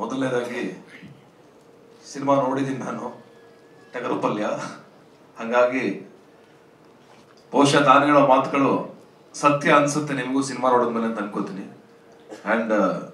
ಮೊದಲನೇದಾಗಿ ಸಿನಿಮಾ ನೋಡಿದ್ದೀನಿ ನಾನು ಟಗರು ಪಲ್ಯ ಹಂಗಾಗಿ ಬಹುಶಃ ತಾನು ಹೇಳೋ ಮಾತುಗಳು ಸತ್ಯ ಅನ್ಸುತ್ತೆ ನಿಮಗೂ ಸಿನಿಮಾ ನೋಡಿದ್ಮೇಲೆ ಅಂತ ಅನ್ಕೋತೀನಿ ಆ್ಯಂಡ್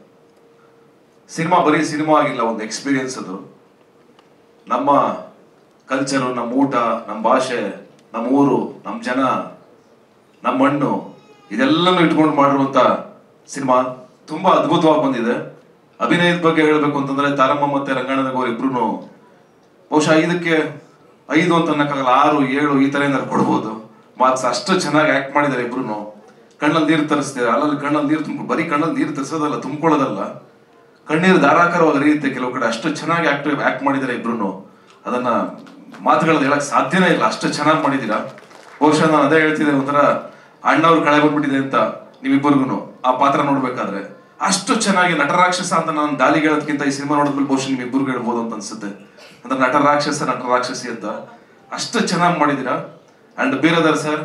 ಸಿನಿಮಾ ಬರೀ ಸಿನಿಮಾ ಆಗಿಲ್ಲ ಒಂದು ಎಕ್ಸ್ಪೀರಿಯನ್ಸ್ ಅದು ನಮ್ಮ ಕಲ್ಚರು ನಮ್ಮ ಊಟ ನಮ್ಮ ಭಾಷೆ ನಮ್ಮ ಊರು ನಮ್ಮ ಜನ ನಮ್ಮ ಮಣ್ಣು ಇದೆಲ್ಲನೂ ಇಟ್ಕೊಂಡು ಮಾಡಿರುವಂತ ಸಿನಿಮಾ ತುಂಬಾ ಅದ್ಭುತವಾಗಿ ಬಂದಿದೆ ಅಭಿನಯದ ಬಗ್ಗೆ ಹೇಳಬೇಕು ಅಂತಂದ್ರೆ ತಾರಮ್ಮ ಮತ್ತೆ ರಂಗಣ್ಣನಗೌರ್ ಇಬ್ರು ಬಹುಶಃ ಐದಕ್ಕೆ ಐದು ಅಂತ ಅನ್ನಕ್ಕಾಗಲ್ಲ ಆರು ಏಳು ಈ ತರ ಏನಾದ್ರು ಕೊಡ್ಬೋದು ಮಾರ್ಕ್ಸ್ ಅಷ್ಟು ಚೆನ್ನಾಗಿ ಆಕ್ಟ್ ಮಾಡಿದ್ದಾರೆ ಇಬ್ರು ಕಣ್ಣಲ್ಲಿ ನೀರು ತರಿಸ್ತಾರೆ ಅಲ್ಲಲ್ಲಿ ಕಣ್ಣಲ್ಲಿ ನೀರು ತುಂಬ ಬರೀ ಕಣ್ಣಲ್ಲಿ ನೀರು ತರಿಸೋದಲ್ಲ ತುಂಬ್ಕೊಳ್ಳೋದಲ್ಲ ಕಣ್ಣೀರು ಧಾರಾಕಾರವಾಗಿ ಹರಿಯುತ್ತೆ ಕೆಲವು ಕಡೆ ಅಷ್ಟು ಚೆನ್ನಾಗಿ ಆಕ್ಟ್ ಆಕ್ಟ್ ಮಾಡಿದ್ದಾರೆ ಇಬ್ರು ಅದನ್ನ ಮಾತುಗಳಲ್ಲಿ ಹೇಳಕ್ ಸಾಧ್ಯನೇ ಇಲ್ಲ ಅಷ್ಟು ಚೆನ್ನಾಗಿ ಮಾಡಿದೀರಾ ಬಹುಶಃ ನಾನು ಅದೇ ಹೇಳ್ತಿದ್ದೆ ಒಂಥರ ಅಣ್ಣವ್ರು ಕಳೆ ಬಂದ್ಬಿಟ್ಟಿದೆ ಅಂತ ನಿಮ್ಮಿಬ್ಬರಿಗೂ ಆ ಪಾತ್ರ ನೋಡ್ಬೇಕಾದ್ರೆ ಅಷ್ಟು ಚೆನ್ನಾಗಿ ನಟರಾಕ್ಷಸ ಅಂತ ನಾನು ದಾಲಿಗೆ ಹೇಳೋದಕ್ಕಿಂತ ಈ ಸಿನಿಮಾ ನೋಡಿದ್ಮೇಲೆ ಬಹುಶಃ ನಿಮ್ಮಿಬ್ಬರಿಗೂ ಹೇಳ್ಬೋದು ಅಂತ ಅನ್ಸುತ್ತೆ ಅಂದ್ರೆ ನಟರಾಕ್ಷಸ ನಟರಾಕ್ಷಸಿ ಅಂತ ಅಷ್ಟು ಚೆನ್ನಾಗಿ ಮಾಡಿದೀರಾ ಅಂಡ್ ಬೀರದರ್ ಸರ್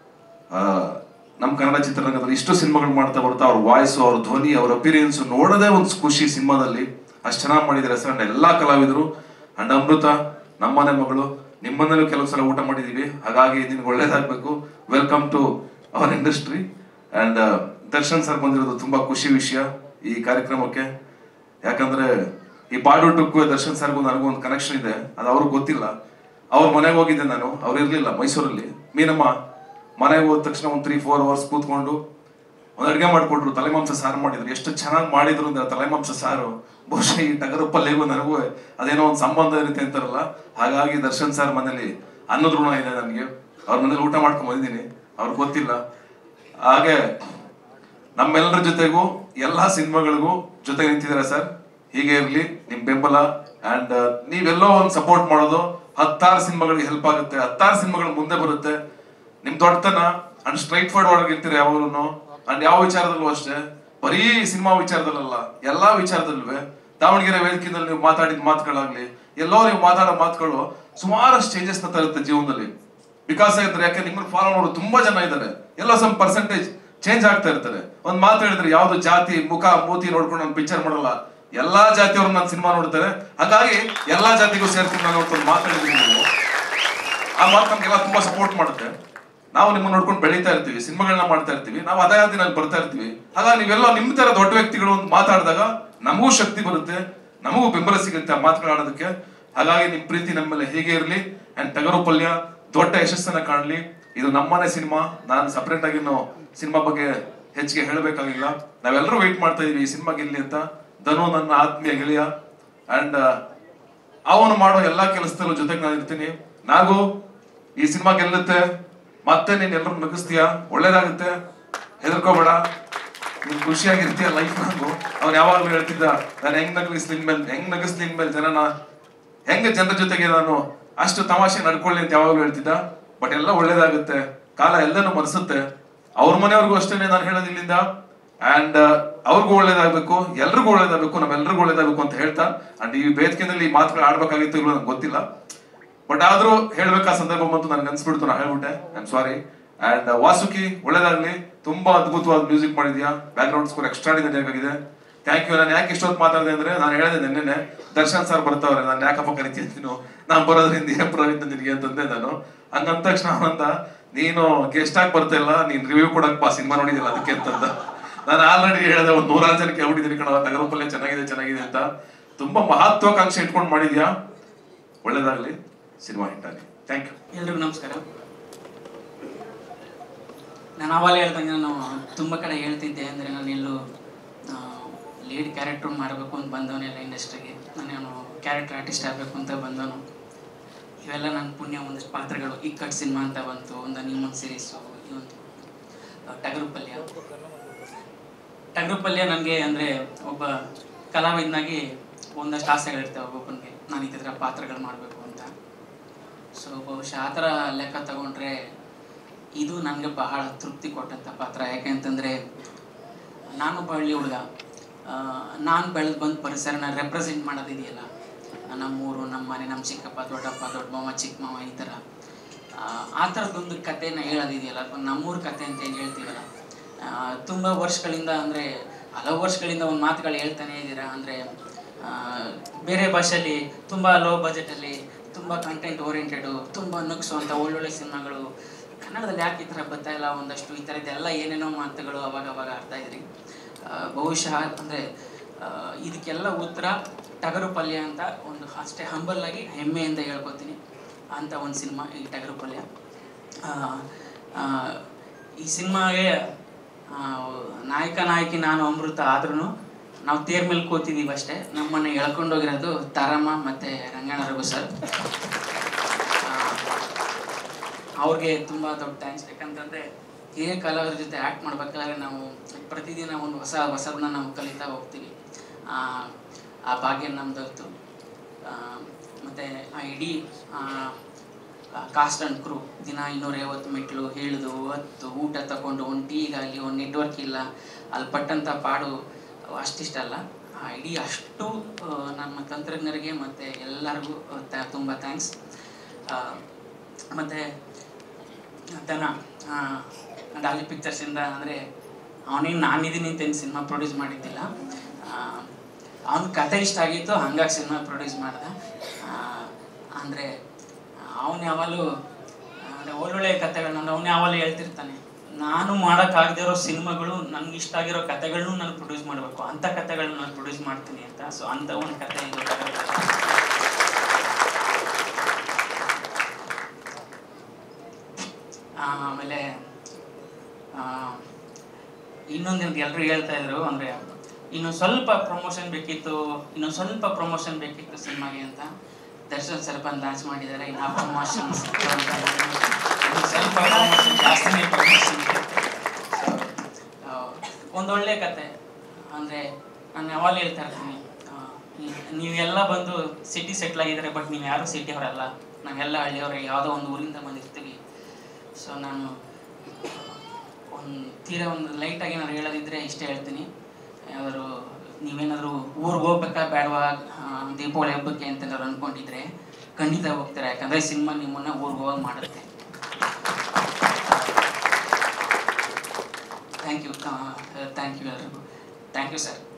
ನಮ್ಮ ಕನ್ನಡ ಚಿತ್ರರಂಗದಲ್ಲಿ ಇಷ್ಟು ಸಿನಿಮಾಗಳು ಮಾಡ್ತಾ ಬರ್ತಾ ಅವ್ರ ವಾಯ್ಸು ಅವ್ರ ಧ್ವನಿ ಅವ್ರ ಅಪಿರಿಯನ್ಸ್ ನೋಡೋದೇ ಒಂದು ಖುಷಿ ಸಿನಿಮಾದಲ್ಲಿ ಅಷ್ಟು ಚೆನ್ನಾಗಿ ಮಾಡಿದ್ದಾರೆ ಸರ್ ಅಂಡ್ ಎಲ್ಲಾ ಕಲಾವಿದರು ಅಂಡ್ ಅಮೃತ ನಮ್ಮನೆ ಮಗಳು ನಿಮ್ಮನೇಲೂ ಕೆಲವು ಸಲ ಊಟ ಮಾಡಿದೀವಿ ಹಾಗಾಗಿ ನಿನ್ಗೆ ಒಳ್ಳೇದಾಗ್ಬೇಕು welcome to our industry and Darshan sir ಬಂದಿರೋದು ತುಂಬಾ ಖುಷಿ ವಿಷಯ ಈ ಕಾರ್ಯಕ್ರಮಕ್ಕೆ ಯಾಕಂದ್ರೆ ಈ ಬಾಡೂಟಕ್ಕೂ ದರ್ಶನ್ ಸರ್ಗೂ ನನಗೂ ಒಂದು ಕನೆಕ್ಷನ್ ಇದೆ ಅದು ಅವ್ರಿಗೆ ಗೊತ್ತಿಲ್ಲ ಅವ್ರ ಮನೆಗೆ ಹೋಗಿದ್ದೆ ನಾನು ಅವ್ರು ಇರ್ಲಿಲ್ಲ ಮೈಸೂರಲ್ಲಿ ಮೀನಮ್ಮ ಮನೆಗೆ ಹೋದ ತಕ್ಷಣ ಒಂದು ತ್ರೀ ಫೋರ್ ಅವರ್ಸ್ ಕೂತ್ಕೊಂಡು ಒಂದು ಅಡುಗೆ ಮಾಡಿಕೊಟ್ರು ತಲೆಮಾಂಸ ಸಾರು ಮಾಡಿದ್ರು ಎಷ್ಟು ಚೆನ್ನಾಗಿ ಮಾಡಿದ್ರು ಅಂದ್ರೆ ತಲೆಮಾಂಸ ಸಾರು ಬಹುಶಃ ಈ ಟಗರು ಪಲ್ಯಗೂ ನನಗೂ ಅದೇನೋ ಒಂದು ಸಂಬಂಧ ಇರುತ್ತೆ ಅಂತಾರಲ್ಲ ಹಾಗಾಗಿ ದರ್ಶನ್ ಸರ್ ಮನೇಲಿ ಅನ್ನದ ಋಣ ಇದೆ ನನಗೆ ಅವ್ರ ಮನೇಲಿ ಊಟ ಮಾಡ್ಕೊಂಡ್ ಬಂದಿದ್ದೀನಿ ಅವ್ರಿಗೆ ಗೊತ್ತಿಲ್ಲ ಹಾಗೆ ನಮ್ಮೆಲ್ಲರ ಜೊತೆಗೂ ಎಲ್ಲಾ ಸಿನಿಮಾಗಳಿಗೂ ಜೊತೆ ನಿಂತಿದ್ದೀರಾ ಸರ್ ಹೀಗೆ ಇರ್ಲಿ ನಿಮ್ ಬೆಂಬಲ ಅಂಡ್ ನೀವೆಲ್ಲೋ ಒಂದು ಸಪೋರ್ಟ್ ಮಾಡೋದು ಹತ್ತಾರು ಸಿನಿಮಾಗಳಿಗೆ ಹೆಲ್ಪ್ ಆಗುತ್ತೆ ಹತ್ತಾರು ಸಿನಿಮಾಗಳು ಮುಂದೆ ಬರುತ್ತೆ ನಿಮ್ ದೊಡ್ಡತನ ಅಂಡ್ ಸ್ಟ್ರೈಟ್ ಫಾರ್ವರ್ಡ್ ಇರ್ತೀರ ಯಾವಾಗಲೂ ಅಂಡ್ ಯಾವ ವಿಚಾರದಲ್ಲೂ ಅಷ್ಟೇ ಬರೀ ಸಿನಿಮಾ ವಿಚಾರದಲ್ಲಲ್ಲ ಎಲ್ಲಾ ವಿಚಾರದಲ್ಲೂ ದಾವಣಗೆರೆ ವೇದಿಕೆಯಲ್ಲಿ ನೀವು ಮಾತಾಡಿದ ಮಾತುಗಳಾಗ್ಲಿ ಎಲ್ಲೋ ನೀವು ಮಾತಾಡೋ ಮಾತುಗಳು ಸುಮಾರಷ್ಟು ಚೇಂಜಸ್ ನ ತರುತ್ತೆ ಜೀವನದಲ್ಲಿ ವಿಕಾಸ ಇದ್ರೆ ಯಾಕೆ ನಿಮ್ಮನ್ನ ಫಾಲೋ ಮಾಡೋರು ತುಂಬಾ ಜನ ಇದ್ದಾರೆ ಎಲ್ಲ ಸಮ್ ಪರ್ಸೆಂಟೇಜ್ ಚೇಂಜ್ ಆಗ್ತಾ ಇರ್ತಾರೆ ಒಂದ್ ಮಾತು ಹೇಳಿದ್ರೆ ಯಾವ್ದು ಜಾತಿ ಮುಖ ಮೂತಿ ನೋಡ್ಕೊಂಡು ನಾನು ಪಿಕ್ಚರ್ ಮಾಡಲ್ಲ ಎಲ್ಲಾ ಜಾತಿಯವ್ರು ನಾನು ಸಿನಿಮಾ ನೋಡ್ತಾರೆ ಹಾಗಾಗಿ ಎಲ್ಲಾ ಜಾತಿಗೂ ಸೇರ್ಕೊಂಡು ನಾನು ಒಂದು ಮಾತಾಡಿದ್ದೀನಿ ನೀವು ಆ ಮಾತು ನಮ್ಗೆಲ್ಲ ತುಂಬಾ ಸಪೋರ್ಟ್ ಮಾಡುತ್ತೆ ನಾವು ನಿಮ್ಮನ್ನ ನೋಡ್ಕೊಂಡು ಬೆಳೀತಾ ಇರ್ತೀವಿ ಸಿನಿಮಾಗಳನ್ನ ಮಾಡ್ತಾ ಇರ್ತೀವಿ ನಾವು ಅದೇ ದಿನ ಬರ್ತಾ ಇರ್ತೀವಿ ಹಾಗಾಗಿ ನೀವೆಲ್ಲ ನಿಮ್ ತರ ದೊಡ್ಡ ವ್ಯಕ್ತಿಗಳು ಒಂದು ಮಾತಾಡಿದಾಗ ನಮಗೂ ಶಕ್ತಿ ಬರುತ್ತೆ ನಮಗೂ ಬೆಂಬಲ ಸಿಗುತ್ತೆ ಆ ಮಾತುಗಳಾಡೋದಕ್ಕೆ ಹಾಗಾಗಿ ನಿಮ್ ಪ್ರೀತಿ ನಮ್ಮ ಮೇಲೆ ಹೇಗೆ ಇರಲಿ ಅಂಡ್ ಟಗರು ಪಲ್ಯ ದೊಡ್ಡ ಯಶಸ್ಸನ್ನ ಕಾಣಲಿ ಇದು ನಮ್ಮನೆ ಸಿನಿಮಾ ನಾನು ಸಪರೇಟ್ ಆಗಿ ಸಿನಿಮಾ ಬಗ್ಗೆ ಹೆಚ್ಚಿಗೆ ಹೇಳಬೇಕಾಗಿಲ್ಲ ನಾವೆಲ್ಲರೂ ವೆಯ್ಟ್ ಮಾಡ್ತಾ ಇದೀವಿ ಈ ಸಿನಿಮಾ ಗೆಲ್ಲಿ ಅಂತ ಧನು ನನ್ನ ಆತ್ಮೀಯ ಗೆಳೆಯ ಅಂಡ್ ಅವನು ಮಾಡೋ ಎಲ್ಲಾ ಕೆಲಸದಲ್ಲೂ ಜೊತೆಗೆ ನಾನು ಇರ್ತೀನಿ ನಾಗು ಈ ಸಿನಿಮಾ ಗೆಲ್ಲುತ್ತೆ ಮತ್ತೆ ನೀನ್ ಎಲ್ಲರೂ ನಗಿಸ್ತೀಯ ಒಳ್ಳೇದಾಗುತ್ತೆ ಹೆದರ್ಕೋಬೇಡ ನೀನ್ ಖುಷಿಯಾಗಿರ್ತೀಯ ಲೈಫ್ ನಾನು ಅವ್ನು ಯಾವಾಗ್ಲೂ ಹೇಳ್ತಿದ್ದ ನಾನು ಹೆಂಗ್ ನಗಿಸ್ಲಿನ್ ಮೇಲೆ ಹೆಂಗ್ ನಗಿಸ್ಲಿನ್ ಮೇಲೆ ಜನನ ಹೆಂಗ್ ಜನರ ಜೊತೆಗೆ ನಾನು ಅಷ್ಟು ತಮಾಷೆ ನಡ್ಕೊಳ್ಳಿ ಅಂತ ಯಾವಾಗ್ಲೂ ಹೇಳ್ತಿದ್ದ ಬಟ್ ಎಲ್ಲ ಒಳ್ಳೇದಾಗುತ್ತೆ ಕಾಲ ಎಲ್ಲನೂ ಮರೆಸುತ್ತೆ ಅವ್ರ ಮನೆಯವ್ರಿಗೂ ಅಷ್ಟೇನೆ ನಾನು ಹೇಳೋದು ಇಲ್ಲಿಂದ ಅಂಡ್ ಅವ್ರಿಗೂ ಒಳ್ಳೇದಾಗ್ಬೇಕು ಎಲ್ರಿಗೂ ಒಳ್ಳೇದಾಗ್ಬೇಕು ನಮ್ಮೆಲ್ರಿಗೂ ಒಳ್ಳೇದಾಗ್ಬೇಕು ಅಂತ ಹೇಳ್ತಾ ಅಂಡ್ ಈ ವೇದಿಕೆಯಲ್ಲಿ ಈ ಮಾತುಗಳು ಆಡ್ಬೇಕಾಗಿತ್ತು ಇಲ್ವೋ ನಂಗೆ ಗೊತ್ತಿಲ್ಲ ಬಟ್ ಆದ್ರೂ ಹೇಳ್ಬೇಕಾ ಸಂದರ್ಭ ಬಂತು ನನ್ಗೆ ಅನ್ಸ್ಬಿಡ್ತು ನಾ ಹೇಳ್ಬಿಟ್ಟೆ I am sorry and Vasuki ಒಳ್ಳೇದಾಗ್ಲಿ ತುಂಬಾ ಅದ್ಭುತವಾದ ಮ್ಯೂಸಿಕ್ ಮಾಡಿದ್ಯಾ ಬ್ಯಾಕ್ ಗ್ರೌಂಡ್ ಸ್ಕೋರ್ ಎಕ್ಸ್ಟ್ರಾಡಿನರಿ ಆಗಿದೆ ಥ್ಯಾಂಕ್ ಯು ನಾನು ಯಾಕೆ ಇಷ್ಟೊತ್ತು ಮಾತಾಡಿದೆ ಅಂದ್ರೆ ನಾನು ಹೇಳಿದೆ ನಿನ್ನೆ ದರ್ಶನ್ ಸರ್ ಬರ್ತಾವ್ರೆ ನಾನು ಯಾಕಪ್ಪ ಕರಿತೀನಿ ನೀನು ನಾನು ಬರೋದ್ರಿಂದ ಏನ್ ಬರೋದ್ರಿಂದ ನಿನಗೆ ಅಂತಂದೆ ನಾನು ಹಂಗಂದ ತಕ್ಷಣ ಅವನಂದ ನೀನು ಗೆಸ್ಟ್ ಆಗಿ ಬರ್ತಿಲ್ಲ ನೀನ್ ರಿವ್ಯೂ ಕೊಡಕ್ಪ ಸಿನಿಮಾ ನೋಡಿದಿಲ್ಲ ಅದಕ್ಕೆ ಅಂತಂದ ನಾನು ಆಲ್ರೆಡಿ ಹೇಳಿದೆ ಒಂದು ನೂರಾರು ಜನಕ್ಕೆ ಹೇಳ್ಬಿಟ್ಟಿದ್ದೀನಿ ಕಣ ತಗರಪಲ್ಲೆ ಚೆನ್ನಾಗಿದೆ ಚೆನ್ನಾಗಿದೆ ಅಂತ ತುಂಬಾ ಮಹತ್ವಾಕಾಂಕ್ಷೆ ಇಟ್ಕೊಂಡು ಮಾಡಿದ್ಯಾ ಒಳ್ಳೇದಾಗ್ಲಿ ಸಿನಿಮಾ ಹಿಟ್ ಆಗಲಿ ಥ್ಯಾಂಕ್ ಯು ಎಲ್ರಿಗೂ ನಮಸ್ಕಾರ ನಾನು ಅವಾಗಲೇ ಹೇಳ್ದಂಗೆ ನಾನು ತುಂಬ ಕಡೆ ಹೇಳ್ತಿದ್ದೆ ಅಂದರೆ ನಾನು ಎಲ್ಲೂ ಲೀಡ್ ಕ್ಯಾರೆಕ್ಟರ್ ಮಾಡಬೇಕು ಅಂತ ಬಂದವನೆಲ್ಲ ಇಂಡಸ್ಟ್ರಿಗೆ ನಾನೇನು ಕ್ಯಾರೆಕ್ಟರ್ ಆರ್ಟಿಸ್ಟ್ ಆಗಬೇಕು ಅಂತ ಬಂದವನು ಇವೆಲ್ಲ ನನ್ನ ಪುಣ್ಯ ಒಂದಷ್ಟು ಪಾತ್ರಗಳು ಇಕ್ಕಟ್ ಸಿನಿಮಾ ಅಂತ ಬಂತು ಒಂದು ನಿಮ್ಮೊಂದು ಸೀರೀಸು ಇವೊಂದು ಟಗರು ಪಲ್ಯ ಟಗರು ಪಲ್ಯ ನನಗೆ ಅಂದರೆ ಒಬ್ಬ ಕಲಾವಿದನಾಗಿ ಒಂದಷ್ಟು ಆಸೆಗಳಿರ್ತವೆ ಒಬ್ಬೊಬ್ಬನಿಗೆ ನಾನು ಈ ಥರ ಪಾತ್ರಗಳು ಮಾಡಬೇಕು ಅಂತ ಸೊ ಬಹುಶಃ ಆ ಥರ ಲೆಕ್ಕ ತಗೊಂಡ್ರೆ ಇದು ನನಗೆ ಬಹಳ ತೃಪ್ತಿ ಕೊಟ್ಟಂಥ ಪಾತ್ರ ಯಾಕೆ ಅಂತಂದರೆ ನಾನೊಬ್ಬ ಹಳ್ಳಿ ಹುಡುಗ ನಾನು ಬೆಳೆದು ಬಂದ ಪರಿಸರನ ರೆಪ್ರೆಸೆಂಟ್ ಮಾಡೋದಿದೆಯಲ್ಲ ನಮ್ಮೂರು ನಮ್ಮ ಮನೆ ನಮ್ಮ ಚಿಕ್ಕಪ್ಪ ದೊಡ್ಡಪ್ಪ ದೊಡ್ಡ ಮಾವ ಚಿಕ್ಕ ಮಾವ ಈ ಥರ ಆ, ಆ ಥರದ್ದೊಂದು ಕಥೆನ ಹೇಳೋದಿದೆಯಲ್ಲ ಅಥವಾ ನಮ್ಮೂರ ಕತೆ ಅಂತ ಏನು ಹೇಳ್ತೀವಲ್ಲ ತುಂಬ ವರ್ಷಗಳಿಂದ ಅಂದರೆ ಹಲವು ವರ್ಷಗಳಿಂದ ಒಂದು ಮಾತುಗಳು ಹೇಳ್ತಾನೆ ಇದ್ದೀರಾ ಅಂದರೆ ಬೇರೆ ಭಾಷೆಯಲ್ಲಿ ತುಂಬ ಲೋ ಬಜೆಟಲ್ಲಿ ತುಂಬ ಕಂಟೆಂಟ್ ಓರಿಯೆಂಟೆಡು ತುಂಬ ನಗ್ಸುವಂಥ ಒಳ್ಳೊಳ್ಳೆ ಸಿನಿಮಾಗಳು ಕನ್ನಡದಲ್ಲಿ ಯಾಕೆ ಈ ಥರ ಬರ್ತಾ ಇಲ್ಲ ಒಂದಷ್ಟು ಈ ಥರದ್ದೆಲ್ಲ ಏನೇನೋ ಮಾತುಗಳು ಅವಾಗ ಅವಾಗ ಆಡ್ತಾ ಇದ್ರಿ ಆ, ಬಹುಶಃ ಅಂದರೆ ಇದಕ್ಕೆಲ್ಲ ಉತ್ತರ ಟಗರು ಪಲ್ಯ ಅಂತ ಒಂದು ಅಷ್ಟೇ ಹಂಬಲ್ ಆಗಿ ಹೆಮ್ಮೆಯಿಂದ ಹೇಳ್ಕೊತೀನಿ ಅಂತ ಒಂದು ಸಿನಿಮಾ ಈ ಟಗರು ಪಲ್ಯ ಆ, ಆ, ಈ ಸಿನಿಮಾಗೆ ಆ, ನಾಯಕ ನಾಯಕಿ ನಾನು ಅಮೃತ ಆದ್ರೂ ನಾವು ತೇರ್ ಮೇಲೆ ಕೂತಿದ್ದೀವಿ ಅಷ್ಟೇ ನಮ್ಮನ್ನು ಎಳ್ಕೊಂಡೋಗಿರೋದು ತಾರಮ್ಮ ಮತ್ತು ರಂಗಣ್ಣ ರಘು ಸರ್ ಅವ್ರಿಗೆ ತುಂಬ ದೊಡ್ಡ ಥ್ಯಾಂಕ್ಸ್ ಯಾಕಂತಂದರೆ ಹಿರಿಯ ಕಲಾವಿದ್ರ ಜೊತೆ ಆ್ಯಕ್ಟ್ ಮಾಡ್ಬೇಕಾದ್ರೆ ನಾವು ಪ್ರತಿದಿನ ಒಂದು ಹೊಸ ಹೊಸದನ್ನ ನಾವು ಕಲಿತಾ ಹೋಗ್ತೀವಿ ಆ, ಆ ಭಾಗ್ಯ ನಮ್ದೊತ್ತು ಮತ್ತು ಆ ಇಡೀ ಕಾಸ್ಟ್ ಆ್ಯಂಡ್ ಕ್ರೂ ದಿನ ಇನ್ನೂರೈವತ್ತು ಮೆಟ್ಲು ಇಳಿದು ಹೊತ್ತು ಊಟ ತಗೊಂಡು ಒಂದು ಟೀಗಾಗಲಿ ಒಂದು ನೆಟ್ವರ್ಕ್ ಇಲ್ಲ ಅಲ್ಲಿ ಪಟ್ಟಂಥ ಪಾಡು ಅಷ್ಟಿಷ್ಟಲ್ಲ ಆ ಇಡೀ ಅಷ್ಟು ಆ, ನಮ್ಮ ತಂತ್ರಜ್ಞರಿಗೆ ಮತ್ತು ಎಲ್ಲರಿಗೂ ತ- ತುಂಬ ಥ್ಯಾಂಕ್ಸ್ ಮತ್ತು ದನ ಡಾಲಿ ಪಿಕ್ಚರ್ಸಿಂದ ಅಂದರೆ ಅವನೇನು ನಾನಿದ್ದೀನಿ ಅಂತ ಏನು ಸಿನಿಮಾ ಪ್ರೊಡ್ಯೂಸ್ ಮಾಡಿದ್ದಿಲ್ಲ ಅವನ ಕತೆ ಇಷ್ಟ ಆಗಿತ್ತು ಹಂಗಾಗಿ ಸಿನಿಮಾ ಪ್ರೊಡ್ಯೂಸ್ ಮಾಡ್ದೆ ಅಂದರೆ ಅವನು ಯಾವಾಗಲೂ ಅಂದರೆ ಒಳ್ಳೊಳ್ಳೆ ಕತೆಗಳನ್ನ ಅವ್ನು ಯಾವಾಗಲೂ ಹೇಳ್ತಿರ್ತಾನೆ ನಾನು ಮಾಡೋಕ್ಕಾಗದೇ ಇರೋ ಸಿನಿಮಾಗಳು ನನಗೆ ಇಷ್ಟ ಆಗಿರೋ ಕತೆಗಳನ್ನೂ ನಾನು ಪ್ರೊಡ್ಯೂಸ್ ಮಾಡಬೇಕು ಅಂಥ ಕತೆಗಳನ್ನ ನಾನು ಪ್ರೊಡ್ಯೂಸ್ ಮಾಡ್ತೀನಿ ಅಂತ ಸೊ ಅಂಥ ಒಂದು ಕತೆ ಇದು ಆ, ಆಮೇಲೆ ಇನ್ನೊಂದು ಎಲ್ಲರೂ ಹೇಳ್ತಾ ಇದ್ರು ಅಂದರೆ ಇನ್ನು ಸ್ವಲ್ಪ ಪ್ರಮೋಷನ್ ಬೇಕಿತ್ತು ಇನ್ನು ಸ್ವಲ್ಪ ಪ್ರಮೋಷನ್ ಬೇಕಿತ್ತು ಸಿನಿಮಾಗೆ ಅಂತ ದರ್ಶನ್ ಸರ್ ಬಂದು ಲಾಂಚ್ ಮಾಡಿದ್ದಾರೆ ಇನ್ನು ಪ್ರಮೋಷನ್ ಸ್ವಲ್ಪ ಪ್ರಮೋಷನ್ ಜಾಸ್ತಿನೇ ಪ್ರಮೋಷನ್ ಒಂದೊಳ್ಳೆ ಕತೆ ಅಂದರೆ ನಾನು ಯಾವಾಗಲೂ ಹೇಳ್ತಾ ಇರ್ತೀನಿ ಆ, ನೀ- ನೀವೆಲ್ಲ ಬಂದು ಸಿಟಿ ಸೆಟ್ಲ್ ಆಗಿದ್ದಾರೆ ಬಟ್ ನೀವು ಯಾರು ಸಿಟಿ ಅವರಲ್ಲ ನಾವೆಲ್ಲ ಹಳ್ಳಿಯವರೇ ಯಾವುದೋ ಒಂದು ಊರಿಂದ ಬಂದಿರ್ತೀವಿ ಸೊ ನಾನು ಒಂದು ತೀರಾ ಒಂದು ಲೈಟಾಗಿ ನಾನು ಹೇಳೋದಿದ್ರೆ ಇಷ್ಟೇ ಹೇಳ್ತೀನಿ ಯಾವ್ದಾದ್ರು ನೀವೇನಾದರೂ ಊರಿಗೆ ಹೋಗ್ಬೇಕಾ ಬೇಡವಾ ಆ, ದೀಪಾವಳಿ ಹಬ್ಬಕ್ಕೆ ಅಂತ ಏನಾದ್ರು ಅಂದ್ಕೊಂಡಿದ್ರೆ ಖಂಡಿತ ಹೋಗ್ತಾರೆ ಯಾಕಂದರೆ ಸಿನಿಮಾ ನಿಮ್ಮನ್ನು ಊರಿಗೆ ಹೋಗಿ ಮಾಡುತ್ತೆ ಥ್ಯಾಂಕ್ ಯು ಥ್ಯಾಂಕ್ ಯು ಎಲ್ರಿಗೂ ಥ್ಯಾಂಕ್ ಯು ಸರ್